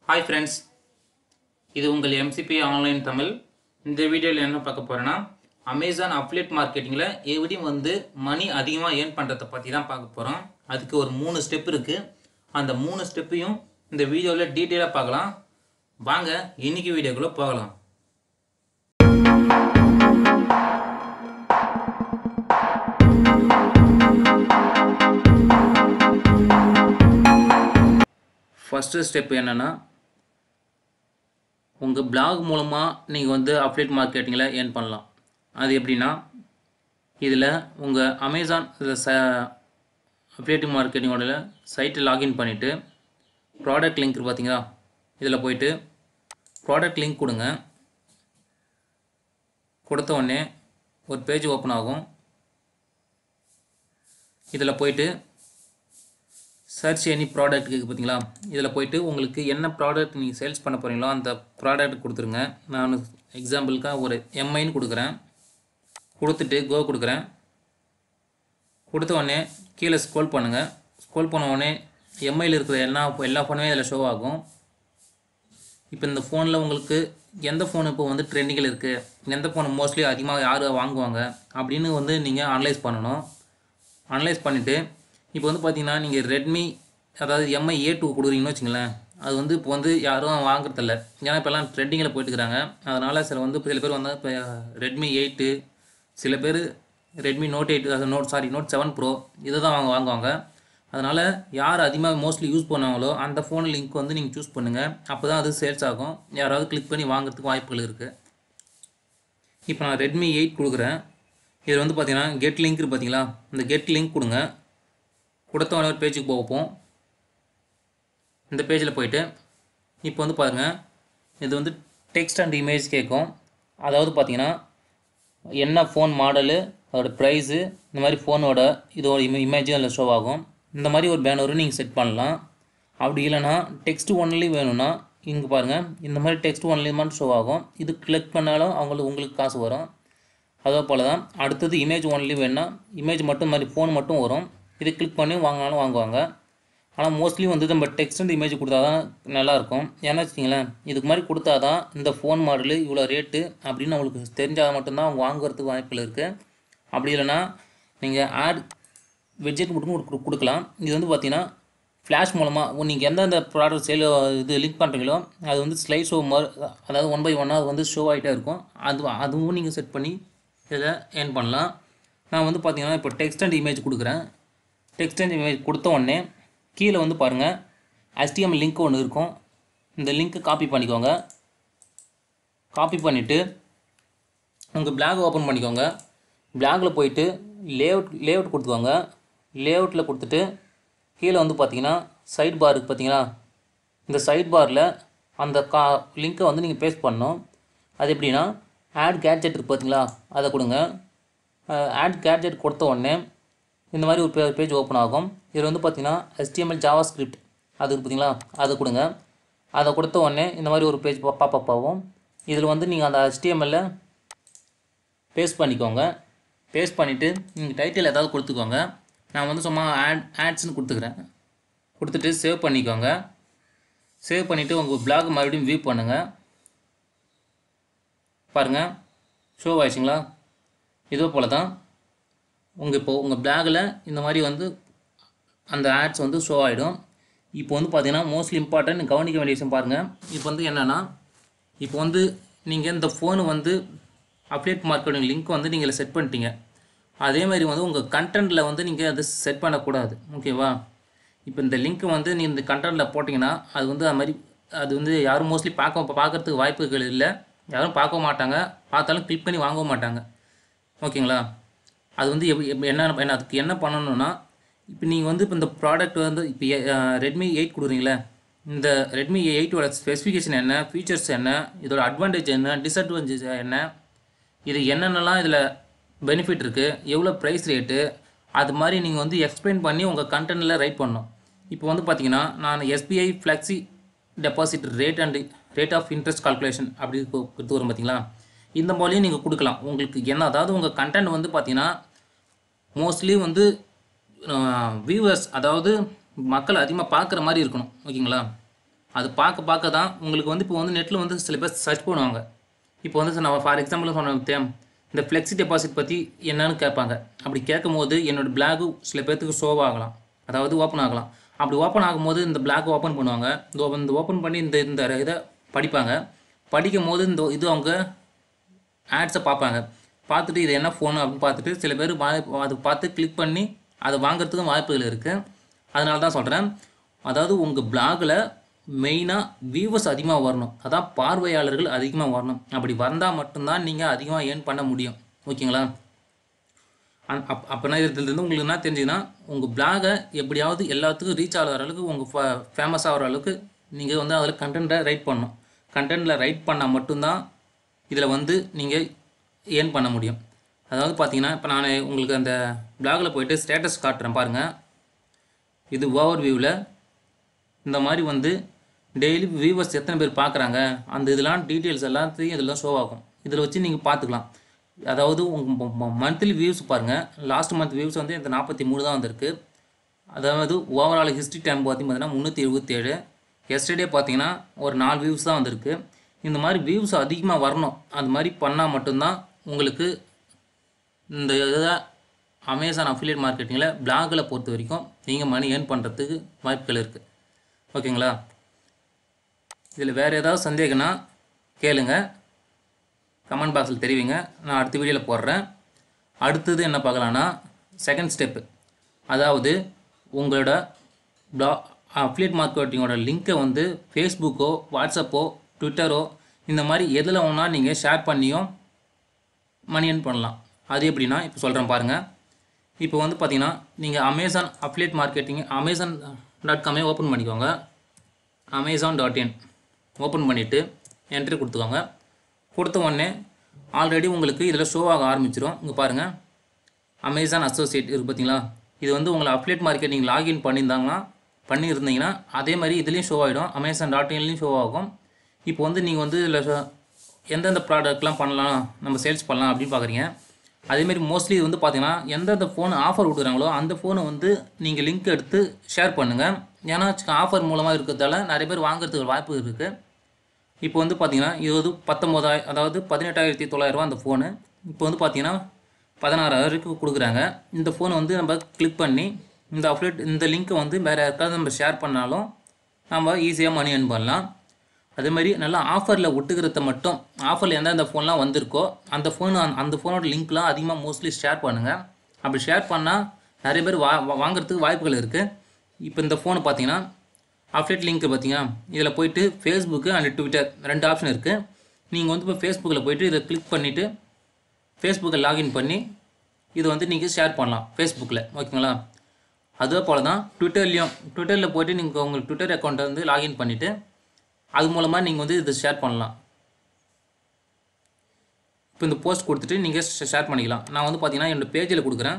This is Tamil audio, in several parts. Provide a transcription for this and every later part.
ஹாய் ஃப்ரெண்ட்ஸ் இது உங்கள் எம்சிபி ஆன்லைன் தமிழ் இந்த வீடியோவில் என்ன பார்க்க போகிறேன்னா அமேசான் அப்லேட் மார்க்கெட்டிங்கில் எப்படி வந்து மணி அதிகமாக ஏர்ன் பண்ணுறதை பற்றி தான் பார்க்க போகிறோம் அதுக்கு ஒரு மூணு ஸ்டெப் இருக்குது அந்த மூணு ஸ்டெப்பையும் இந்த வீடியோவில் டீட்டெயிலாக பார்க்கலாம் வாங்க இன்னைக்கு வீடியோக்குள்ளே போகலாம் ஃபஸ்ட்டு ஸ்டெப் என்னென்னா உங்கள் blog மூலமாக நீங்கள் வந்து அப்டேட் மார்க்கெட்டிங்கில் ஏர்ன் பண்ணலாம் அது எப்படின்னா இதில் உங்கள் அமேசான் இதில் ச அப்டேட்டிங் மார்க்கெட்டிங்கோட சைட்டை லாகின் பண்ணிவிட்டு ப்ராடக்ட் லிங்க் பார்த்தீங்களா இதில் போயிட்டு ப்ராடக்ட் லிங்க் கொடுங்க கொடுத்த உடனே ஒரு பேஜ் ஓப்பன் ஆகும் இதில் போயிட்டு சர்ச் எனி ப்ராடக்ட் இருக்குது பார்த்தீங்களா இதில் போயிட்டு உங்களுக்கு என்ன ப்ராடக்ட் நீங்கள் சேல்ஸ் பண்ண போகிறீங்களோ அந்த ப்ராடக்ட் கொடுத்துருங்க நான் எக்ஸாம்பிளுக்காக ஒரு எம்ஐன்னு கொடுக்குறேன் கொடுத்துட்டு கோ கொடுக்குறேன் கொடுத்த உடனே கீழே ஸ்க்ரோல் பண்ணுங்கள் ஸ்க்ரோல் பண்ண உடனே எம்ஐயில் இருக்கிற எல்லா எல்லா ஃபோனுமே இதில் ஷோ ஆகும் இப்போ இந்த ஃபோனில் உங்களுக்கு எந்த ஃபோன் இப்போ வந்து ட்ரெண்டிங்கில் இருக்குது எந்த ஃபோன் மோஸ்ட்லி அதிகமாக யார் வாங்குவாங்க அப்படின்னு வந்து நீங்கள் அனலைஸ் பண்ணணும் அனலைஸ் பண்ணிவிட்டு இப்போ வந்து பார்த்தீங்கன்னா நீங்கள் ரெட்மி அதாவது எம்ஐ ஏ டூ கொடுக்குறீங்கன்னு வச்சுங்களேன் அது வந்து இப்போ வந்து யாரும் வாங்குறதில்ல ஏன்னா இப்போல்லாம் ட்ரெண்டிங்கில் போயிட்டுருக்காங்க அதனால் சில வந்து சில பேர் வந்து இப்போ ரெட்மி எயிட்டு சில பேர் ரெட்மி நோட் எயிட் அது note sorry note seven pro இதை தான் வாங்க வாங்குவாங்க அதனால் யார் அதிகமாக மோஸ்ட்லி யூஸ் பண்ணுவாங்களோ அந்த ஃபோன் லிங்க் வந்து நீங்கள் சூஸ் பண்ணுங்கள் அப்போ தான் அது சேல்ஸ் ஆகும் யாராவது கிளிக் பண்ணி வாங்குறதுக்கு வாய்ப்புகள் இருக்குது இப்போ நான் ரெட்மி எயிட் கொடுக்குறேன் இதில் வந்து பார்த்தீங்கன்னா கெட் லிங்க் இருக்கு பார்த்தீங்களா இந்த கெட் லிங்க் கொடுங்க கொடுத்த உடனே ஒரு பேஜுக்கு போவோம் இந்த பேஜில் போயிட்டு இப்போ வந்து பாருங்கள் இது வந்து டெக்ஸ்ட் அண்ட் இமேஜ் கேட்கும் அதாவது பார்த்தீங்கன்னா என்ன ஃபோன் மாடலு அதோட ப்ரைஸு இந்த மாதிரி ஃபோனோட இதோட இமே இமேஜும் அதில் ஷோ ஆகும் இந்த மாதிரி ஒரு பேனரும் நீங்கள் செட் பண்ணலாம் அப்படி இல்லைன்னா டெக்ஸ்ட் ஒன்லி வேணும்னா இங்கே பாருங்கள் இந்த மாதிரி டெக்ஸ்ட் ஒன்லி மட்டும் ஷோ ஆகும் இது கிளிக் பண்ணாலும் அவங்களுக்கு உங்களுக்கு காசு வரும் அதே போல் தான் அடுத்தது இமேஜ் ஒன்லி வேணும்னா இமேஜ் மட்டும் இந்த மாதிரி ஃபோன் மட்டும் வரும் இது கிளிக் பண்ணி வாங்கினாலும் வாங்குவாங்க ஆனால் மோஸ்ட்லி வந்து நம்ம டெக்ஸ்ட் அண்ட் இமேஜ் கொடுத்தா தான் நல்லாயிருக்கும் ஏன்னா வச்சிங்களேன் இதுக்கு மாதிரி கொடுத்தா தான் இந்த ஃபோன் மாடலு இவ்வளோ ரேட்டு அப்படின்னு அவங்களுக்கு தெரிஞ்சால் மட்டும்தான் அவங்க வாங்குறதுக்கு வாய்ப்புகள் இருக்குது அப்படி இல்லைன்னா நீங்கள் ஆட் வெட்ஜெட் மட்டும் கொடு- கொடுக்கலாம் இது வந்து பார்த்தீங்கன்னா ஃப்ளாஷ் மூலமாக நீங்கள் எந்தெந்த ப்ராடக்ட் சேல் இது லிங்க் பண்ணுறீங்களோ அது வந்து ஸ்லைட் ஷோ மாதிரி அதாவது ஒன் பை ஒன்னாக அது வந்து ஷோ ஆகிட்டே இருக்கும் அது அதுவும் நீங்கள் செட் பண்ணி இதில் ஏர்ன் பண்ணலாம் நான் வந்து பார்த்தீங்கன்னா இப்போ டெக்ஸ்ட் அண்ட் இமேஜ் கொடுக்குறேன் டெக்ஸ்ட் அண்ட் இமேஜ் கொடுத்த உடனே கீழே வந்து பாருங்கள் HTML லிங்க் ஒன்று இருக்கும் இந்த லிங்க்கை காப்பி பண்ணிக்கோங்க காப்பி பண்ணிவிட்டு உங்கள் பிளாக் ஓப்பன் பண்ணிக்கோங்க பிளாகில் போயிட்டு லேஅவுட் லேஅவுட் கொடுத்துக்கோங்க லேஅவுட்டில் கொடுத்துட்டு கீழே வந்து பார்த்தீங்கன்னா சைட் பார் இருக்குது பார்த்தீங்களா இந்த சைட் பாரில் அந்த கா லிங்க்கை வந்து நீங்கள் பேஸ்ட் பண்ணணும் அது எப்படின்னா ஆட் கேட்ஜெட் இருக்குது பார்த்தீங்களா அதை கொடுங்க ஆட் கேட்ஜெட் கொடுத்த உடனே இந்த மாதிரி ஒரு பே பேஜ் ஓப்பன் ஆகும் இதில் வந்து பார்த்தீங்கன்னா HTML ஜாவா ஸ்கிரிப்ட் அது இருக்கு பார்த்தீங்களா அதை கொடுங்க அதை கொடுத்த உடனே இந்த மாதிரி ஒரு பேஜ் பாப்பப் ஆகும் இதில் வந்து நீங்கள் அந்த HTML-ல பேஸ்ட் பண்ணிக்கோங்க பேஸ்ட் பண்ணிவிட்டு நீங்கள் டைட்டில் ஏதாவது கொடுத்துக்கோங்க நான் வந்து சும்மா ஆட் ஆட்ஸ்னு கொடுத்துக்கிறேன் கொடுத்துட்டு சேவ் பண்ணிக்கோங்க சேவ் பண்ணிவிட்டு உங்கள் blog மறுபடியும் வியூ பண்ணுங்கள் பாருங்கள் ஷோ ஆயிடுச்சுங்களா இதே போல் தான் உங்கள் இப்போ உங்கள் பிளாகில் இந்த மாதிரி வந்து அந்த ஆட்ஸ் வந்து ஷோ ஆகிடும் இப்போ வந்து பார்த்தீங்கன்னா மோஸ்ட்லி இம்பார்ட்டன்ட் கவனிக்க வேண்டிய விஷயம் பாருங்கள் இப்போ வந்து என்னென்னா இப்போ வந்து நீங்கள் இந்த ஃபோனு வந்து அப்டேட் மார்க்கெட்டிங் லிங்க் வந்து நீங்கள் செட் பண்ணிட்டீங்க அதே மாதிரி வந்து உங்கள் கண்டென்ட்டில் வந்து நீங்கள் அதை செட் பண்ணக்கூடாது ஓகேவா இப்போ இந்த லிங்க் வந்து நீ இந்த கண்டென்ட்டில் போட்டிங்கன்னா அது வந்து அது மாதிரி அது வந்து யாரும் மோஸ்ட்லி பார்க்க பார்க்கறதுக்கு வாய்ப்புகள் இல்லை யாரும் பார்க்க மாட்டாங்க பார்த்தாலும் கிளிக் பண்ணி வாங்கவும் மாட்டாங்க ஓகேங்களா அது வந்து எப்படி எப்படி என்ன என்ன அதுக்கு என்ன பண்ணணும்னா இப்போ நீங்கள் வந்து இப்போ இந்த ப்ராடக்ட் வந்து இப்போ ரெட்மி எயிட் கொடுக்குறீங்களே இந்த ரெட்மி எயிட்டோட ஸ்பெசிஃபிகேஷன் என்ன ஃபீச்சர்ஸ் என்ன இதோட அட்வான்டேஜ் என்ன டிஸ்அட்வான்டேஜ் என்ன இது என்னென்னலாம் இதில் பெனிஃபிட் இருக்குது எவ்வளோ ப்ரைஸ் ரேட்டு அது மாதிரி நீங்கள் வந்து எக்ஸ்பிளைன் பண்ணி உங்கள் கண்டென்ட்டில் ரைட் பண்ணணும் இப்போ வந்து பார்த்தீங்கன்னா நான் SBI flexi deposit rate and rate of interest calculation அப்படி கு- கொடுத்து வரும் பார்த்தீங்களா இந்த மாதிரியும் நீங்கள் கொடுக்கலாம் உங்களுக்கு என்ன அதாவது உங்கள் கண்டென்ட் வந்து பார்த்தீங்கன்னா மோஸ்ட்லி வந்து வியூவர்ஸ் அதாவது மக்கள் அதிகமாக பார்க்குற மாதிரி இருக்கணும் ஓகேங்களா அது பார்க்க பார்க்க தான் உங்களுக்கு வந்து இப்போ வந்து நெட்டில் வந்து சில பேர் சர்ச் பண்ணுவாங்க இப்போ வந்து நான் ஃபார் எக்ஸாம்பிள் சொன்ன தேம் இந்த ஃப்ளெக்ஸி டெபாசிட் பற்றி என்னன்னு கேட்பாங்க அப்படி கேட்கும்போது என்னோட பிளாகு சில பேர்த்துக்கு ஷோ ஆகலாம் அதாவது ஓப்பன் ஆகலாம் அப்படி ஓப்பன் ஆகும்போது இந்த பிளாக் ஓப்பன் பண்ணுவாங்க இந்த open- இந்த ஓப்பன் பண்ணி இந்த இந்த இதை படிப்பாங்க படிக்கும் போது இந்த இது அவங்க ஆட்ஸை பார்ப்பாங்க பார்த்துட்டு இது என்ன ஃபோனு அப்படின்னு பார்த்துட்டு சில பேர் வா- அது பார்த்து கிளிக் பண்ணி அதை வாங்குறதுக்கும் வாய்ப்புகள் இருக்குது அதனால தான் சொல்கிறேன் அதாவது உங்கள் பிளாகில் மெயினாக வியூவர்ஸ் அதிகமாக வரணும் அதான் பார்வையாளர்கள் அதிகமாக வரணும் அப்படி வந்தால் மட்டும்தான் நீங்கள் அதிகமாக ஏர்ன் பண்ண முடியும் ஓகேங்களா அப் அப் அப்படின்னா இதுலேருந்து உங்களுக்கு என்ன தெரிஞ்சுதுன்னா உங்கள் பிளாகை எப்படியாவது எல்லாத்துக்கும் ரீச் ஆகிற அளவுக்கு உங்கள் ஃபேமஸ் ஆகிற அளவுக்கு நீங்கள் வந்து அதில் கண்டென்ட்டை ரைட் பண்ணணும் கண்டென்ட்டில் ரைட் பண்ணால் மட்டும்தான் இதில் வந்து நீங்கள் ஏர்ன் பண்ண முடியும் அதாவது பார்த்தீங்கன்னா இப்போ நான் உங்களுக்கு அந்த பிளாகில் போயிட்டு ஸ்டேட்டஸ் காட்டுறேன் பாருங்கள் இது ஓவர் வியூவில் இந்த மாதிரி வந்து டெய்லி வியூவர்ஸ் எத்தனை பேர் பார்க்குறாங்க அந்த இதெல்லாம் டீட்டெயில்ஸ் எல்லாத்தையும் இதெல்லாம் ஷோ ஆகும் இதில் வச்சு நீங்கள் பார்த்துக்கலாம் அதாவது உங்கள் மந்த்லி வியூஸ் பாருங்கள் லாஸ்ட் மந்த் வியூஸ் வந்து இந்த நாற்பத்தி மூணு தான் வந்திருக்கு அதாவது ஓவரால் ஹிஸ்ட்ரி டைம் பார்த்தீங்கன்னா முந்நூற்றி எழுபத்தேழு எஸ்டர்டே பார்த்தீங்கன்னா ஒரு நாலு வியூஸ் தான் வந்திருக்கு இந்த மாதிரி வியூஸ் அதிகமாக வரணும் அந்த மாதிரி பண்ணால் மட்டும்தான் உங்களுக்கு இந்த இதை அமேசான் அஃபிலியேட் மார்க்கெட்டிங்கில் பிளாகில் பொறுத்த வரைக்கும் நீங்கள் மணி ஏர்ன் பண்ணுறதுக்கு வாய்ப்புகள் இருக்குது ஓகேங்களா இதில் வேறு ஏதாவது சந்தேகம்னா கேளுங்க கமெண்ட் பாக்ஸில் தெரிவிங்க நான் அடுத்த வீடியோவில் போடுறேன் அடுத்தது என்ன பார்க்கலான்னா செகண்ட் ஸ்டெப்பு அதாவது உங்களோட ப்ளா அஃப்லியேட் மார்க்கெட்டிங்கோட லிங்க்கை வந்து ஃபேஸ்புக்கோ வாட்ஸ்அப்போ ட்விட்டரோ இந்த மாதிரி எதில் வேணால் நீங்கள் ஷேர் பண்ணியும் மணி earn பண்ணலாம் அது எப்படின்னா இப்போ சொல்கிறேன் பாருங்கள் இப்போ வந்து பார்த்தீங்கன்னா நீங்கள் Amazon affiliate marketing Amazon dot காமே ஓப்பன் பண்ணிக்கோங்க அமேசான் டாட் இன் ஓப்பன் பண்ணிவிட்டு என்ட்ரி கொடுத்துக்கோங்க கொடுத்த உடனே ஆல்ரெடி உங்களுக்கு இதில் ஷோ ஆக ஆரம்பிச்சிடும் இங்கே பாருங்கள் அமேசான் அசோசியேட் இருக்குது பார்த்தீங்களா இது வந்து உங்களை அப்லேட் மார்க்கெட்டிங் லாகின் பண்ணியிருந்தாங்கன்னா பண்ணியிருந்தீங்கன்னா அதே மாதிரி இதுலேயும் ஷோ ஆகிடும் அமேசான் டாட் இன்லேயும் ஷோ ஆகும் இப்போ வந்து நீங்கள் வந்து இதில் எந்தெந்த ப்ராடக்ட்லாம் பண்ணலாம் நம்ம சேல்ஸ் பண்ணலாம் அப்படின்னு பார்க்குறீங்க அதேமாரி மோஸ்ட்லி இது வந்து பார்த்தீங்கன்னா எந்தெந்த ஃபோன் ஆஃபர் விட்டுறாங்களோ அந்த ஃபோனை வந்து நீங்கள் லிங்க் எடுத்து ஷேர் பண்ணுங்கள் ஏன்னா ஆஃபர் மூலமாக இருக்கிறதால நிறைய பேர் வாங்குறதுக்கு வாய்ப்பு இருக்குது இப்போ வந்து பார்த்தீங்கன்னா இது வந்து பத்தொம்போதாய் அதாவது பதினெட்டாயிரத்தி தொள்ளாயிரரூவா அந்த ஃபோனு இப்போ வந்து பார்த்தீங்கன்னா பதினாறாயிரத்துக்கு கொடுக்குறாங்க இந்த ஃபோனை வந்து நம்ம கிளிக் பண்ணி இந்த அப்டேட் இந்த லிங்க்கை வந்து வேறு யாருக்காவது நம்ம ஷேர் பண்ணாலும் நம்ம ஈஸியாக மணி earn பண்ணலாம் அதே மாதிரி நல்லா ஆஃபரில் ஒட்டுக்கிறத மட்டும் ஆஃபரில் எந்தெந்த ஃபோன்லாம் வந்திருக்கோ அந்த ஃபோன் அந்த ஃபோனோட லிங்க்லாம் அதிகமாக மோஸ்ட்லி ஷேர் பண்ணுங்கள் அப்படி ஷேர் பண்ணால் நிறைய பேர் வா வா- வாங்குறதுக்கு வாய்ப்புகள் இருக்குது இப்போ இந்த ஃபோனை பார்த்தீங்கன்னா அப்டேட் லிங்க் பார்த்தீங்கன்னா இதில் போயிட்டு ஃபேஸ்புக்கு அண்ட் ட்விட்டர் ரெண்டு ஆப்ஷன் இருக்குது நீங்கள் வந்து இப்போ ஃபேஸ்புக்கில் போயிட்டு இதை கிளிக் பண்ணிவிட்டு ஃபேஸ்புக்கை லாகின் பண்ணி இது வந்து நீங்கள் ஷேர் பண்ணலாம் ஃபேஸ்புக்கில் ஓகேங்களா அதே போல் தான் ட்விட்டர்லேயும் ட்விட்டரில் போயிட்டு நீங்கள் உங்கள் ட்விட்டர் அக்கௌண்ட்டை வந்து லாகின் பண்ணிவிட்டு அது மூலமாக நீங்கள் வந்து இதை ஷேர் பண்ணலாம் இப்போ இந்த போஸ்ட் கொடுத்துட்டு நீங்கள் ஷேர் பண்ணிக்கலாம் நான் வந்து பார்த்தீங்கன்னா என்னோடய பேஜில் கொடுக்குறேன்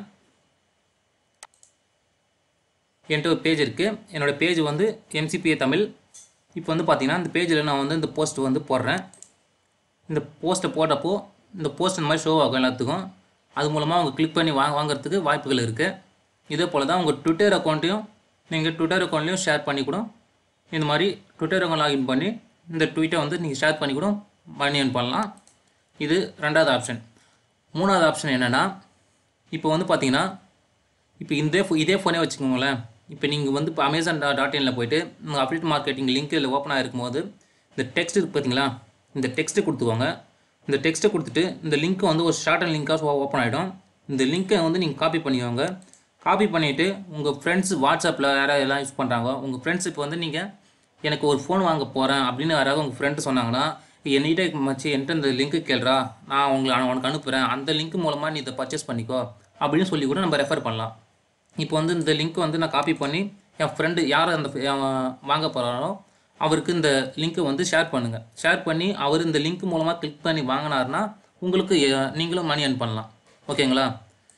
என்கிட்ட ஒரு பேஜ் இருக்குது என்னோடய பேஜ் வந்து எம்சிபிஏ தமிழ் இப்போ வந்து பார்த்தீங்கன்னா இந்த பேஜில் நான் வந்து இந்த போஸ்ட் வந்து போடுறேன் இந்த போஸ்ட்டை போட்டப்போ இந்த போஸ்ட் இந்த மாதிரி ஷோ ஆகும் எல்லாத்துக்கும் அது மூலமாக அவங்க கிளிக் பண்ணி வாங்க வாங்குறதுக்கு வாய்ப்புகள் இருக்குது இதே போல் தான் உங்கள் ட்விட்டர் அக்கௌண்ட்டையும் நீங்கள் ட்விட்டர் அக்கௌண்ட்லையும் ஷேர் பண்ணி கூட இந்த மாதிரி ட்விட்டர் அக்கௌண்ட் லாகின் பண்ணி இந்த ட்வீட்டை வந்து நீங்கள் ஷேர் பண்ணி கூட மணி earn பண்ணலாம் இது ரெண்டாவது ஆப்ஷன் மூணாவது ஆப்ஷன் என்னென்னா இப்போ வந்து பார்த்தீங்கன்னா இப்போ இந்த ஃபோ- இதே ஃபோனே வச்சுக்கோங்களேன் இப்போ நீங்கள் வந்து இப்போ அமேசான் டா டாட் இனில் போயிட்டு உங்கள் அப்டேட் மார்க்கெட்டிங் லிங்க் இதில் ஓப்பன் ஆகிருக்கும் போது இந்த டெக்ஸ்ட் இருக்கு பார்த்தீங்களா இந்த டெக்ஸ்ட்டு கொடுத்துக்கோங்க இந்த டெக்ஸ்ட்டை கொடுத்துட்டு இந்த லிங்க்கை வந்து ஒரு ஷார்ட் அண்ட் லிங்காக ஓப்பன் ஆகிடும் இந்த லிங்க்கை வந்து நீங்கள் காப்பி பண்ணிக்கோங்க காப்பி பண்ணிவிட்டு உங்கள் ஃப்ரெண்ட்ஸ் வாட்ஸ்அப்பில் யாராவது எல்லாம் யூஸ் பண்ணுறாங்க உங்கள் ஃப்ரெண்ட்ஸ் இப்போ வந்து நீங்கள் எனக்கு ஒரு ஃபோன் வாங்க போகிறேன் அப்படின்னு யாராவது உங்கள் ஃப்ரெண்டு சொன்னாங்கன்னா என்கிட்ட மச்சி என்கிட்ட இந்த லிங்க்கு கேள்றா நான் உங்களை உனக்கு அனுப்புகிறேன் அந்த லிங்க் மூலமாக நீ இதை பர்ச்சேஸ் பண்ணிக்கோ அப்படின்னு சொல்லி கூட நம்ம ரெஃபர் பண்ணலாம் இப்போ வந்து இந்த லிங்க் வந்து நான் காப்பி பண்ணி என் ஃப்ரெண்டு யார் அந்த அவன் வாங்க போகிறாரோ அவருக்கு இந்த லிங்க்கை வந்து ஷேர் பண்ணுங்கள் ஷேர் பண்ணி அவர் இந்த லிங்க் மூலமாக கிளிக் பண்ணி வாங்கினாருன்னா உங்களுக்கு எ- நீங்களும் மணி earn பண்ணலாம் ஓகேங்களா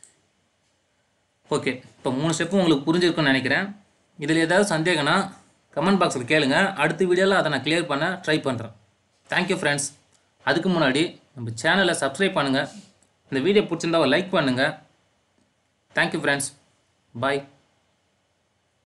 ஓகே இப்போ மூணு ஸ்டெப்பும் உங்களுக்கு புரிஞ்சிருக்குன்னு நினைக்கிறேன் இதில் ஏதாவது சந்தேகம்னா கமெண்ட் பாக்ஸில் கேளுங்க அடுத்த வீடியோவில் அதை நான் கிளியர் பண்ண ட்ரை பண்ணுறேன் தேங்க்யூ ஃப்ரெண்ட்ஸ் அதுக்கு முன்னாடி நம்ம சேனலை சப்ஸ்கிரைப் பண்ணுங்கள் இந்த வீடியோ பிடிச்சிருந்தா ஒரு லைக் பண்ணுங்கள் தேங்க்யூ ஃப்ரெண்ட்ஸ் பாய்